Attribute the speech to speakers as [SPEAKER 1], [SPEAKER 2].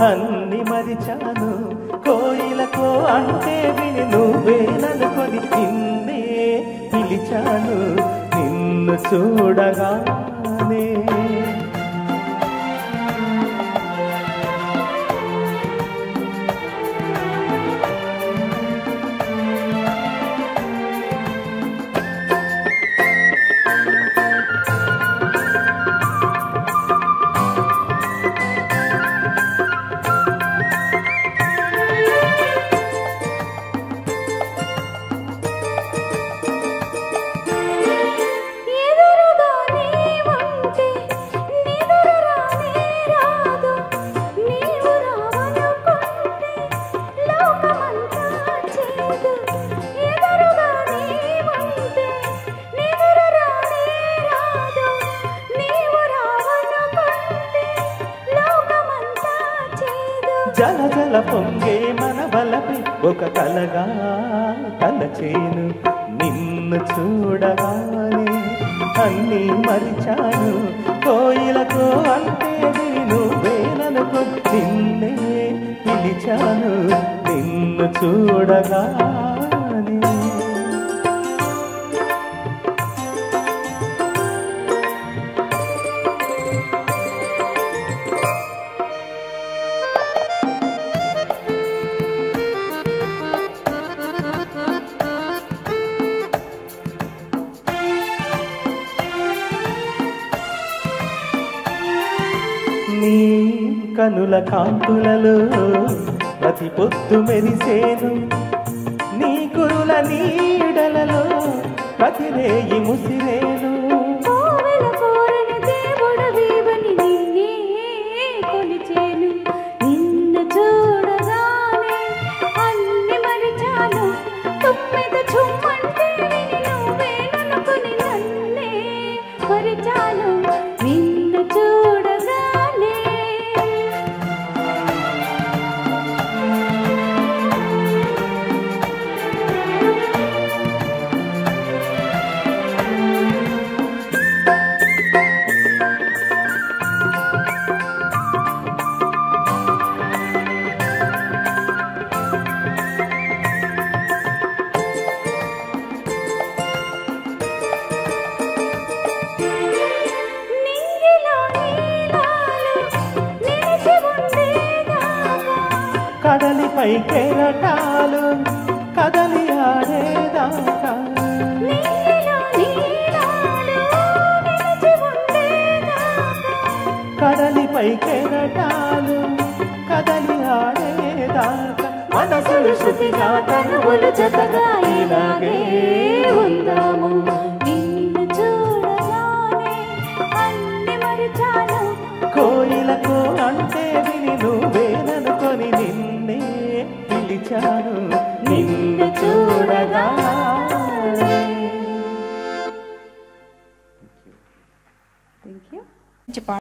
[SPEAKER 1] అన్ని మరిచాను కోయిలకు అంటే విని నువ్వేననుకొని నిన్నే పిలిచాను నిన్ను చూడగానే
[SPEAKER 2] ఎదురుగా నీవుంటే నిదురరానే రాదు నీవు రావనుకుంటే లోకమంతా చేదు ఎదురుగా నీవుంటే నిదురరానే రాదు నీవు రావనుకుంటే లోకమంతా చేదు
[SPEAKER 1] జల జల పొంగే మన బలపై ఒక కలగా తలచేను నిన్ను చూడగానే అన్ని మరిచాను కోయిలకు అంటే నువ్వేననుకో నిన్నే పిలిచాను నిన్ను చూడగానే నీ కనుల కాంతులలో ప్రతి పొద్దు మెరిసేను నీ కురుల నీడలలో ప్రతి రేయి ముసిరేను
[SPEAKER 2] కోవెల కోరని దేవుడు వీవని నిన్నే కొలిచేను నిన్ను చూడగానే అన్ని మరిచాను తుమ్మెద చుమ్మంటే విని నువ్వేననుకుని నన్నే మరిచాను నిన్ను చూడగానే నింగిలో నీలాలు నిలిచి ఉండేదాకా
[SPEAKER 1] కడలిపై కెరటాలు కదలి ఆడేదాకా
[SPEAKER 2] నీలో నీలాలు నిలిచి ఉండేదాకా
[SPEAKER 1] కడలిపై కెరటాలు కదలి ఆడేదాకా మనసులు శృతిగా తనువులు జతగా ఇలాగే ఉందాము
[SPEAKER 2] నిన్ను చూడగానే అన్ని మరిచాను
[SPEAKER 1] కోయిలకు అంటే విని నువ్వేననుకొని నిన్నే పిలిచాను నిన్ను చూడగా
[SPEAKER 2] థ్యాంక్ యూ